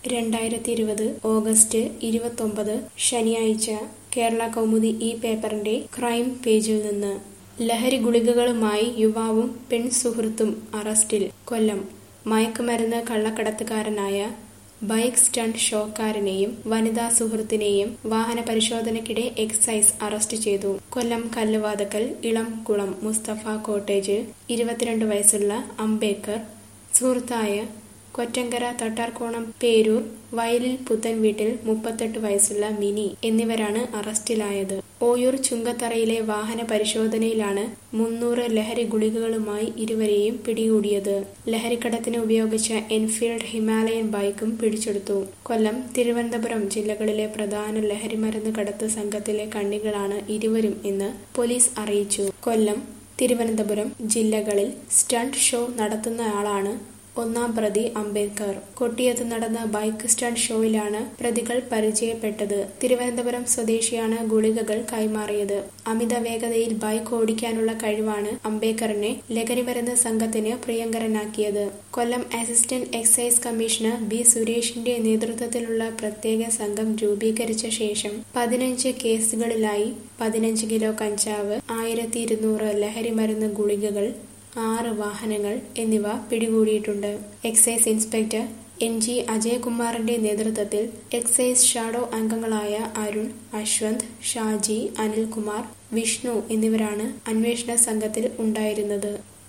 രണ്ടായിരത്തി ഇരുപത് ഓഗസ്റ്റ് ഇരുപത്തൊമ്പത് ശനിയാഴ്ച കേരള കൗമുദി ഈ പേപ്പറിന്റെ ക്രൈം പേജിൽ നിന്ന് ലഹരി ഗുളികകളുമായി യുവാവും പെൺസുഹൃത്തും അറസ്റ്റിൽ കൊല്ലം മയക്കുമരുന്ന് കള്ളക്കടത്തുകാരനായ ബൈക്ക് സ്റ്റണ്ട് ഷോക്കാരനെയും വനിതാ സുഹൃത്തിനെയും വാഹന പരിശോധനയ്ക്കിടെ എക്സൈസ് അറസ്റ്റ് ചെയ്തു കൊല്ലം കല്ലുവാതക്കൽ ഇളംകുളം മുസ്തഫ കോട്ടേജ് ഇരുപത്തിരണ്ട് വയസ്സുള്ള അംബേദ്കർ സുഹൃത്തായ കൊറ്റങ്കര തട്ടാർക്കോണം പേരൂർ വയലിൽ പുത്തൻ വീട്ടിൽ മുപ്പത്തെട്ട് വയസ്സുള്ള മിനി എന്നിവരാണ് അറസ്റ്റിലായത് ഓയൂർ ചുങ്കത്തറയിലെ വാഹന പരിശോധനയിലാണ് മുന്നൂറ് ലഹരി ഗുളികകളുമായി ഇരുവരെയും പിടികൂടിയത് ലഹരിക്കടത്തിന് ഉപയോഗിച്ച എൻഫീൽഡ് ഹിമാലയൻ ബൈക്കും പിടിച്ചെടുത്തു കൊല്ലം തിരുവനന്തപുരം ജില്ലകളിലെ പ്രധാന ലഹരിമരുന്ന് കടത്ത് സംഘത്തിലെ കണ്ണികളാണ് ഇരുവരും എന്ന് പോലീസ് അറിയിച്ചു കൊല്ലം തിരുവനന്തപുരം ജില്ലകളിൽ സ്റ്റണ്ട് ഷോ നടത്തുന്നയാളാണ് ഒന്നാം പ്രതി അംബേദ്കർ കൊട്ടിയത്ത് നടന്ന ബൈക്ക് സ്റ്റണ്ട് ഷോയിലാണ് പ്രതികൾ പരിചയപ്പെട്ടത് തിരുവനന്തപുരം സ്വദേശിയാണ് ഗുളികകൾ കൈമാറിയത് അമിത വേഗതയിൽ ബൈക്ക് ഓടിക്കാനുള്ള കഴിവാണ് അംബേദ്കറിനെ ലഹരിമരുന്ന് സംഘത്തിന് പ്രിയങ്കരനാക്കിയത് Kollam assistant excise commissioner B സുരേഷിന്റെ നേതൃത്വത്തിലുള്ള പ്രത്യേക സംഘം രൂപീകരിച്ച ശേഷം പതിനഞ്ച് കേസുകളിലായി പതിനഞ്ച് കിലോ കഞ്ചാവ് ആയിരത്തി ഇരുന്നൂറ് ലഹരിമരുന്ന് ഗുളികകൾ ആറ് വാഹനങ്ങൾ എന്നിവ പിടികൂടിയിട്ടുണ്ട് എക്സൈസ് ഇൻസ്പെക്ടർ എൻ ജി അജയകുമാറിന്റെ നേതൃത്വത്തിൽ എക്സൈസ് ഷാഡോ അംഗങ്ങളായ അരുൺ അശ്വന്ത് ഷാജി അനിൽകുമാർ വിഷ്ണു എന്നിവരാണ് അന്വേഷണ സംഘത്തിൽ ഉണ്ടായിരുന്നത്